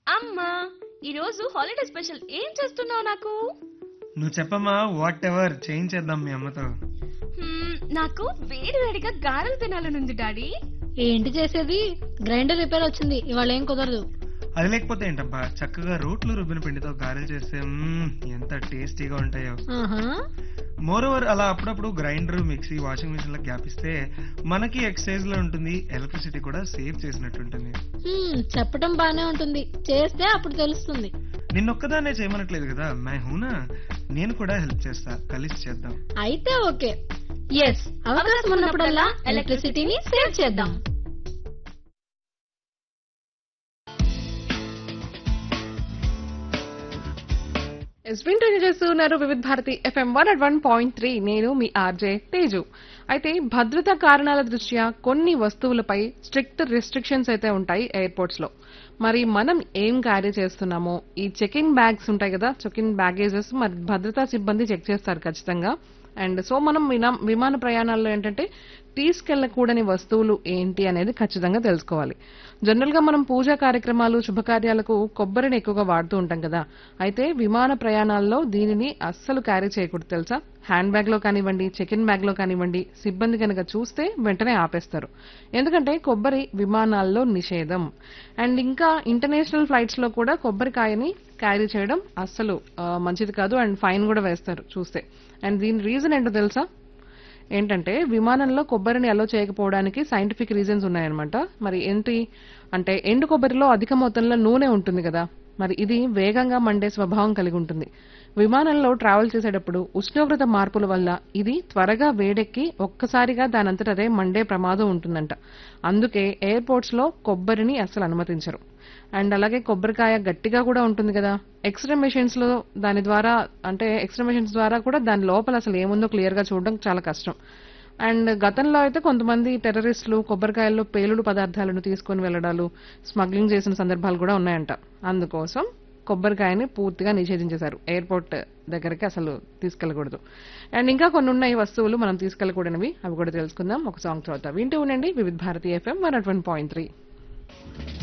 అమ్మా ఈ రోజు హాలిడే స్పెషల్ ఏం చేస్తున్నావు నాకు నువ్వు చెప్పమ్మా వాట్ ఎవర్ చేయించేద్దాం మీ అమ్మతో హ్మ్, నాకు వేడి వేడిగా గారెలు తినాలనుంది డాడీ ఏంటి చేసేది గ్రైండర్ రిపేర్ వచ్చింది ఇవాళ ఏం కుదరదు అది లేకపోతే ఏంటబ్బా చక్కగా రోట్లు రుబ్బిన పిండితో గారెలు చేస్తే మ్మ్, ఎంత టేస్టీగా ఉంటాయో ఆహా మోర్ ఓవర్ అలా అప్పుడప్పుడు గ్రైండర్ మిక్సీ వాషింగ్ మిషన్ లో గ్యాప్ ఇస్తే మనకి ఎక్సైజ్ లో ఉంటుంది ఎలక్ట్రిసిటీ కూడా సేవ్ చేసినట్టు ఉంటుంది హ్మ్, చెప్పటం బానే ఉంటుంది చేస్తే అప్పుడు తెలుస్తుంది నిన్నొక్కదాన్నే చేయమనట్లేదు కదా మై హూనా నేను కూడా హెల్ప్ చేస్తా కలిసి చేద్దాం అయితే ఓకే ఎస్ అవకాశం ఉన్నప్పుడల్లా ఎలక్ట్రిసిటీని సేవ్ చేద్దాం ఎస్విన్ ట్రైన్ చేస్తున్నారు Vividh Bharati FM one at one point three నేను మీ ఆర్జే తేజు అయితే భద్రతా కారణాల దృష్ట్యా కొన్ని వస్తువులపై స్ట్రిక్ట్ రెస్ట్రిక్షన్స్ అయితే ఉంటాయి ఎయిర్పోర్ట్స్ లో మరి మనం ఏం క్యారీ చేస్తున్నామో ఈ చెకింగ్ బ్యాగ్స్ ఉంటాయి కదా చెకింగ్ బ్యాగేజెస్ మరి భద్రతా సిబ్బంది చెక్ చేస్తారు ఖచ్చితంగా అండ్ సో మనం వినా- విమాన ప్రయాణాల్లో ఏంటంటే తీసుకెళ్లకూడని వస్తువులు ఏంటి అనేది ఖచ్చితంగా తెలుసుకోవాలి జనరల్ గా మనం పూజా కార్యక్రమాలు శుభకార్యాలకు కొబ్బరిని ఎక్కువగా వాడుతూ ఉంటాం కదా అయితే విమాన ప్రయాణాల్లో దీనిని అస్సలు క్యారీ చేయకూడదు తెలుసా హ్యాండ్ బ్యాగ్ లో కానివ్వండి చెకిన్ బ్యాగ్ లో కానివ్వండి సిబ్బంది కనుక చూస్తే వెంటనే ఆపేస్తారు ఎందుకంటే కొబ్బరి విమానాల్లో నిషేధం అండ్ ఇంకా ఇంటర్నేషనల్ ఫ్లైట్స్ లో కూడా కొబ్బరికాయని క్యారీ చేయడం అస్సలు ఆ, మంచిది కాదు అండ్ ఫైన్ కూడా వేస్తారు చూస్తే అండ్ దీని రీజన్ ఏంటో తెలుసా ఏంటంటే విమానంలో కొబ్బరిని అలో చేయకపోవడానికి సైంటిఫిక్ రీజన్స్ ఉన్నాయన్నమాట మరి ఏంటి అంటే ఎండు కొబ్బరిలో అధిక మొత్తంలో నూనె ఉంటుంది కదా మరి ఇది వేగంగా మండే స్వభావం కలిగి ఉంటుంది విమానంలో ట్రావెల్ చేసేటప్పుడు ఉష్ణోగ్రత మార్పుల వల్ల ఇది త్వరగా వేడెక్కి ఒక్కసారిగా దానంతట అదే మండే ప్రమాదం ఉంటుందంట అందుకే ఎయిర్పోర్ట్స్ లో కొబ్బరిని అస్సలు అనుమతించరు అండ్ అలాగే కొబ్బరికాయ గట్టిగా కూడా ఉంటుంది కదా ఎక్స్రే మెషిన్స్ లో దాని ద్వారా అంటే ఎక్స్రే మెషిన్స్ ద్వారా కూడా దాని లోపల అసలు ఏముందో క్లియర్ గా చూడడం చాలా కష్టం అండ్ గతంలో అయితే కొంతమంది టెర్రరిస్టులు కొబ్బరికాయల్లో పేలుడు పదార్థాలను తీసుకొని వెళ్లడాలు స్మగ్లింగ్ చేసిన సందర్భాలు కూడా ఉన్నాయంట అందుకోసం కొబ్బరికాయని పూర్తిగా నిషేధించేశారు ఎయిర్పోర్ట్ దగ్గరికి అసలు తీసుకెళ్లకూడదు అండ్ ఇంకా కొన్ని ఉన్నాయి వస్తువులు మనం తీసుకెళ్లకూడనివి అవి కూడా తెలుసుకుందాం ఒక సాంగ్ తర్వాత వింటూ ఉండండి Vividh Bharatiya FM one point three